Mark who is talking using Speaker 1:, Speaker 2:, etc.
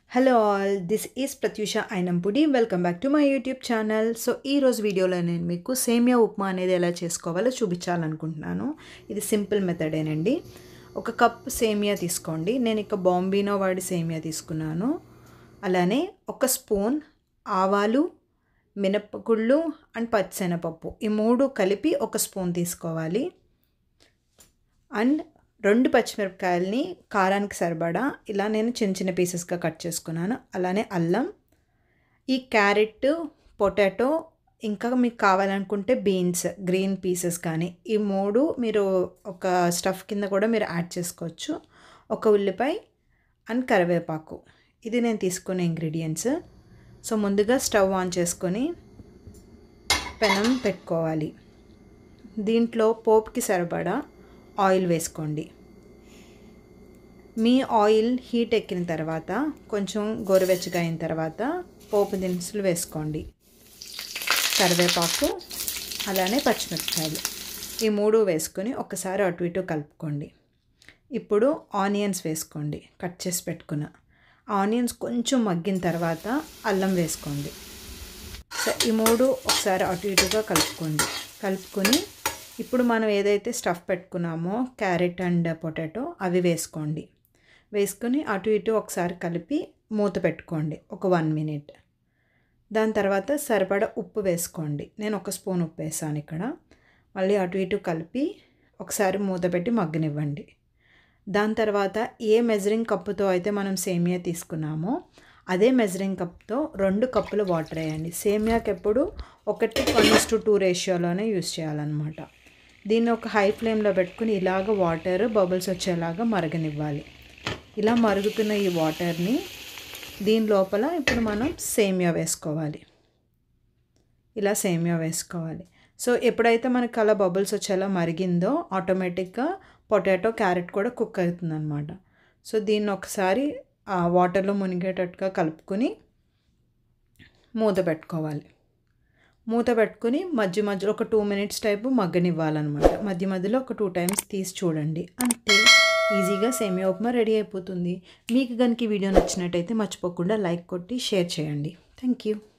Speaker 1: hello all this is Prathyusha Ainampudi welcome back to my YouTube channel so ఈరోజు వీడియోలో నేను మీకు సేమియా ఉప్మా అనేది ఎలా చేసుకోవాలో చూపించాలనుకుంటున్నాను ఇది సింపుల్ మెథడేనండి ఒక కప్ సేమియా తీసుకోండి నేను ఇక బాంబీనో వాడి సేమియా తీసుకున్నాను అలానే ఒక స్పూన్ ఆవాలు మినపగుళ్ళు అండ్ పచ్చిశనగపప్పు ఈ మూడు కలిపి ఒక స్పూన్ తీసుకోవాలి అండ్ రెండు పచ్చిమిరపకాయలని కారానికి సరిపడా ఇలా నేను చిన్న చిన్న పీసెస్గా కట్ చేసుకున్నాను అలానే అల్లం ఈ క్యారెట్ పొటాటో ఇంకా మీకు కావాలనుకుంటే బీన్స్ గ్రీన్ పీసెస్ కానీ ఈ మూడు మీరు ఒక స్టఫ్ కింద కూడా మీరు యాడ్ చేసుకోవచ్చు ఒక ఉల్లిపాయ అండ్ కరివేపాకు ఇది నేను తీసుకునే ఇంగ్రీడియంట్స్ సో ముందుగా స్టవ్ ఆన్ చేసుకొని పెనం పెట్టుకోవాలి దీంట్లో పోపుకి సరిపడా ఆయిల్ వేసుకోండి మీ ఆయిల్ హీట్ ఎక్కిన తర్వాత కొంచెం గోరువెచ్చగా అయిన తర్వాత పోపు దినుసులు వేసుకోండి కరివేపాకు అలానే పచ్చిమిరపకాయలు ఈ మూడు వేసుకొని ఒకసారి అటు ఇటు కలుపుకోండి ఇప్పుడు ఆనియన్స్ వేసుకోండి కట్ చేసి పెట్టుకున్న ఆనియన్స్ కొంచెం మగ్గిన తర్వాత అల్లం వేసుకోండి సో ఈ మూడు ఒకసారి అటు ఇటుగా కలుపుకోండి కలుపుకొని ఇప్పుడు మనం ఏదైతే స్టఫ్ పెట్టుకున్నామో క్యారెట్ అండ్ పొటాటో అవి వేసుకోండి వేసుకొని అటు ఇటు ఒకసారి కలిపి మూత పెట్టుకోండి ఒక వన్ మినిట్ దాని తర్వాత సరిపడా ఉప్పు వేసుకోండి నేను ఒక స్పూన్ ఉప్పు వేసాను ఇక్కడ మళ్ళీ అటు ఇటు కలిపి ఒకసారి మూత పెట్టి మగ్గనివ్వండి దాని తర్వాత ఏ మెజరింగ్ కప్పుతో అయితే మనం సేమియా తీసుకున్నామో అదే మెజరింగ్ కప్తో రెండు కప్పులు వాటర్ వేయండి సేమియాకి ఎప్పుడు ఒకటి వన్ టు టూ రేషియోలోనే యూస్ చేయాలన్నమాట దీన్ని ఒక హై ఫ్లేమ్లో పెట్టుకుని ఇలాగ వాటర్ బబుల్స్ వచ్చేలాగా మరగనివ్వాలి ఇలా మరుగుతున్న ఈ వాటర్ని దీని లోపల ఇప్పుడు మనం సేమియా వేసుకోవాలి ఇలా సేమియా వేసుకోవాలి సో ఎప్పుడైతే మనకు అలా బబుల్స్ వచ్చేలా మరిగిందో ఆటోమేటిక్గా పొటాటో క్యారెట్ కూడా కుక్ అవుతుందన్నమాట సో దీన్ని ఒకసారి ఆ వాటర్లో మునిగేటట్టుగా కలుపుకొని మూత పెట్టుకోవాలి మూత పెట్టుకుని మధ్య మధ్యలో ఒక టూ మినిట్స్ టైపు మగ్గనివ్వాలన్నమాట మధ్య మధ్యలో ఒక టూ టైమ్స్ తీసి చూడండి అంతే ఈజీగా సేమియా ఉప్మా రెడీ అయిపోతుంది మీకు కనుక ఈ వీడియో నచ్చినట్టయితే మర్చిపోకుండా లైక్ కొట్టి షేర్ చేయండి థ్యాంక్ యూ